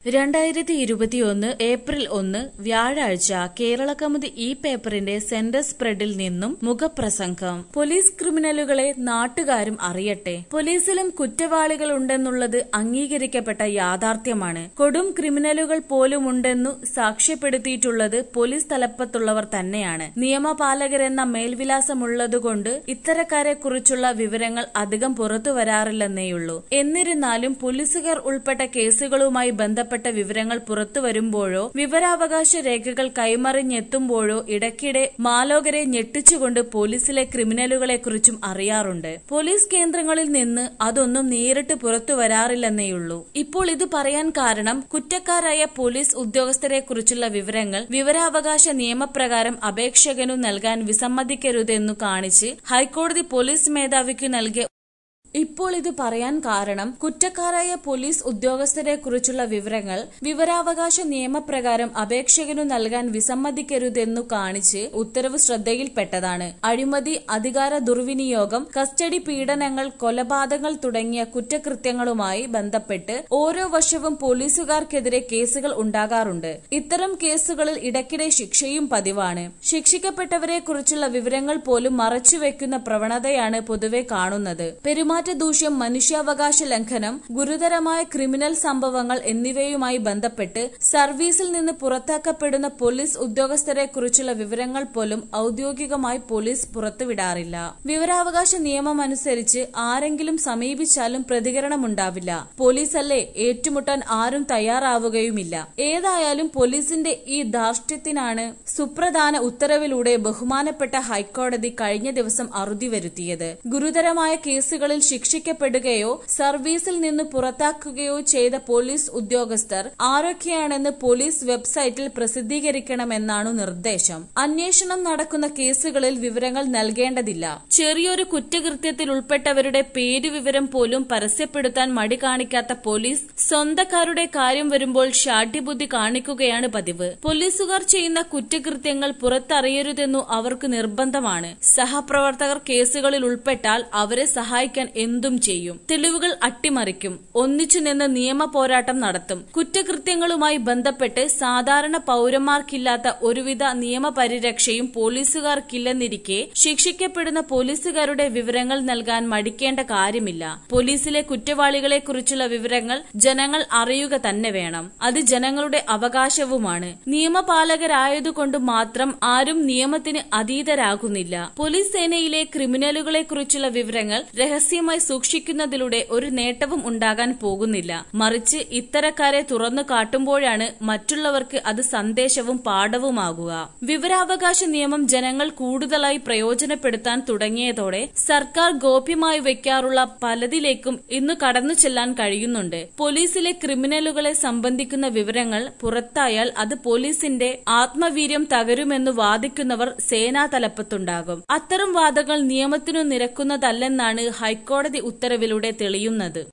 രണ്ടായിരത്തി ഇരുപത്തിയൊന്ന് ഏപ്രിൽ ഒന്ന് വ്യാഴാഴ്ച കേരള കൗമുദി ഈ പേപ്പറിന്റെ സെന്റർ സ്പ്രെഡിൽ നിന്നും മുഖപ്രസംഗം പോലീസ് ക്രിമിനലുകളെ നാട്ടുകാരും അറിയട്ടെ പോലീസിലും കുറ്റവാളികളുണ്ടെന്നുള്ളത് അംഗീകരിക്കപ്പെട്ട യാഥാർത്ഥ്യമാണ് കൊടും ക്രിമിനലുകൾ പോലുമുണ്ടെന്നു സാക്ഷ്യപ്പെടുത്തിയിട്ടുള്ളത് പോലീസ് തലപ്പത്തുള്ളവർ തന്നെയാണ് നിയമപാലകരെന്ന മേൽവിലാസമുള്ളതുകൊണ്ട് ഇത്തരക്കാരെ കുറിച്ചുള്ള വിവരങ്ങൾ അധികം പുറത്തു വരാറില്ലെന്നേയുള്ളൂ എന്നിരുന്നാലും പോലീസുകാർ ഉൾപ്പെട്ട കേസുകളുമായി ബന്ധപ്പെട്ട വിവരങ്ങൾ പുറത്തുവരുമ്പോഴോ വിവരാവകാശ രേഖകൾ കൈമറിഞ്ഞെത്തുമ്പോഴോ ഇടയ്ക്കിടെ മാലോകരെ ഞെട്ടിച്ചുകൊണ്ട് പോലീസിലെ ക്രിമിനലുകളെക്കുറിച്ചും അറിയാറുണ്ട് പോലീസ് കേന്ദ്രങ്ങളിൽ നിന്ന് അതൊന്നും നേരിട്ട് പുറത്തു വരാറില്ലെന്നേയുള്ളൂ ഇപ്പോൾ ഇത് പറയാൻ കാരണം കുറ്റക്കാരായ പോലീസ് ഉദ്യോഗസ്ഥരെക്കുറിച്ചുള്ള വിവരങ്ങൾ വിവരാവകാശ നിയമപ്രകാരം അപേക്ഷകനു നൽകാൻ വിസമ്മതിക്കരുതെന്നു കാണിച്ച് ഹൈക്കോടതി പോലീസ് മേധാവിക്കു നൽകിയ ഇപ്പോൾ ഇത് പറയാൻ കാരണം കുറ്റക്കാരായ പോലീസ് ഉദ്യോഗസ്ഥരെ കുറിച്ചുള്ള വിവരങ്ങൾ വിവരാവകാശ നിയമപ്രകാരം അപേക്ഷകനു നൽകാൻ വിസമ്മതിക്കരുതെന്നു കാണിച്ച് ഉത്തരവ് ശ്രദ്ധയിൽപ്പെട്ടതാണ് അഴിമതി അധികാര ദുർവിനിയോഗം കസ്റ്റഡി പീഡനങ്ങൾ കൊലപാതകങ്ങൾ തുടങ്ങിയ കുറ്റകൃത്യങ്ങളുമായി ബന്ധപ്പെട്ട് ഓരോ വർഷവും പോലീസുകാർക്കെതിരെ കേസുകൾ ഉണ്ടാകാറുണ്ട് ഇത്തരം കേസുകളിൽ ഇടയ്ക്കിടെ ശിക്ഷയും പതിവാണ് ശിക്ഷിക്കപ്പെട്ടവരെ കുറിച്ചുള്ള വിവരങ്ങൾ പോലും മറച്ചുവെക്കുന്ന പ്രവണതയാണ് പൊതുവെ കാണുന്നത് പെരുമാറ്റ ദൂഷ്യം മനുഷ്യാവകാശ ലംഘനം ഗുരുതരമായ ക്രിമിനൽ സംഭവങ്ങൾ എന്നിവയുമായി ബന്ധപ്പെട്ട് സർവീസിൽ നിന്ന് പുറത്താക്കപ്പെടുന്ന പോലീസ് ഉദ്യോഗസ്ഥരെ കുറിച്ചുള്ള വിവരങ്ങൾ പോലും ഔദ്യോഗികമായി പോലീസ് പുറത്തുവിടാറില്ല വിവരാവകാശ നിയമം അനുസരിച്ച് ആരെങ്കിലും സമീപിച്ചാലും പ്രതികരണമുണ്ടാവില്ല പോലീസല്ലേ ഏറ്റുമുട്ടാൻ ആരും തയ്യാറാവുകയുമില്ല ഏതായാലും പോലീസിന്റെ ഈ ധാർഷ്ട്യത്തിനാണ് സുപ്രധാന ഉത്തരവിലൂടെ ബഹുമാനപ്പെട്ട ഹൈക്കോടതി കഴിഞ്ഞ ദിവസം അറുതി വരുത്തിയത് ഗുരുതരമായ കേസുകളിൽ ശിക്ഷിക്കപ്പെടുകയോ സർവീസിൽ നിന്ന് പുറത്താക്കുകയോ ചെയ്ത പോലീസ് ഉദ്യോഗസ്ഥർ ആരൊക്കെയാണെന്ന് പോലീസ് വെബ്സൈറ്റിൽ പ്രസിദ്ധീകരിക്കണമെന്നാണ് നിർദ്ദേശം അന്വേഷണം നടക്കുന്ന കേസുകളിൽ വിവരങ്ങൾ നൽകേണ്ടതില്ല ചെറിയൊരു കുറ്റകൃത്യത്തിൽ ഉൾപ്പെട്ടവരുടെ പേര് വിവരം പോലും പരസ്യപ്പെടുത്താൻ മടി കാണിക്കാത്ത പോലീസ് സ്വന്തക്കാരുടെ കാര്യം വരുമ്പോൾ ഷാഠ്യബുദ്ധി കാണിക്കുകയാണ് പതിവ് പോലീസുകാർ ചെയ്യുന്ന കുറ്റകൃത്യങ്ങൾ പുറത്തറിയരുതെന്നു അവർക്ക് നിർബന്ധമാണ് സഹപ്രവർത്തകർ കേസുകളിൽ ഉൾപ്പെട്ടാൽ അവരെ സഹായിക്കാൻ എന്തും ചെയ്യും തെളിവുകൾ അട്ടിമറിക്കും ഒന്നിച്ചു നിന്ന് നിയമ പോരാട്ടം നടത്തും കുറ്റകൃത്യങ്ങളുമായി ബന്ധപ്പെട്ട് സാധാരണ പൌരന്മാർക്കില്ലാത്ത ഒരുവിധ നിയമപരിരക്ഷയും പോലീസുകാർക്കില്ലെന്നിരിക്കെ ശിക്ഷിക്കപ്പെടുന്ന പോലീസുകാരുടെ വിവരങ്ങൾ നൽകാൻ മടിക്കേണ്ട കാര്യമില്ല പോലീസിലെ കുറ്റവാളികളെ കുറിച്ചുള്ള വിവരങ്ങൾ ജനങ്ങൾ അറിയുക തന്നെ വേണം അത് ജനങ്ങളുടെ അവകാശവുമാണ് നിയമപാലകരായതുകൊണ്ട് മാത്രം ആരും നിയമത്തിന് അതീതരാകുന്നില്ല പോലീസ് സേനയിലെ ക്രിമിനലുകളെ കുറിച്ചുള്ള വിവരങ്ങൾ രഹസ്യമായി സൂക്ഷിക്കുന്നതിലൂടെ ഒരു നേട്ടവും ഉണ്ടാകാൻ പോകുന്നില്ല മറിച്ച് ഇത്തരക്കാരെ തുറന്നു കാട്ടുമ്പോഴാണ് മറ്റുള്ളവർക്ക് അത് സന്ദേശവും പാഠവുമാകുക വിവരാവകാശ നിയമം ജനങ്ങൾ കൂടുതലായി പ്രയോജനപ്പെടുത്താൻ തുടങ്ങിയതോടെ സർക്കാർ ഗോപ്യമായി വെക്കാറുള്ള പലതിലേക്കും ഇന്ന് കടന്നു ചെല്ലാൻ കഴിയുന്നുണ്ട് പോലീസിലെ ക്രിമിനലുകളെ സംബന്ധിക്കുന്ന വിവരങ്ങൾ പുറത്തായാൽ അത് പോലീസിന്റെ ആത്മവീര്യം തകരുമെന്ന് വാദിക്കുന്നവർ സേനാ തലപ്പത്തുണ്ടാകും അത്തരം വാദങ്ങൾ നിയമത്തിനു നിരക്കുന്നതല്ലെന്നാണ് ഹൈക്കോടതി ഉത്തരവിലൂടെ തെളിയുന്നത്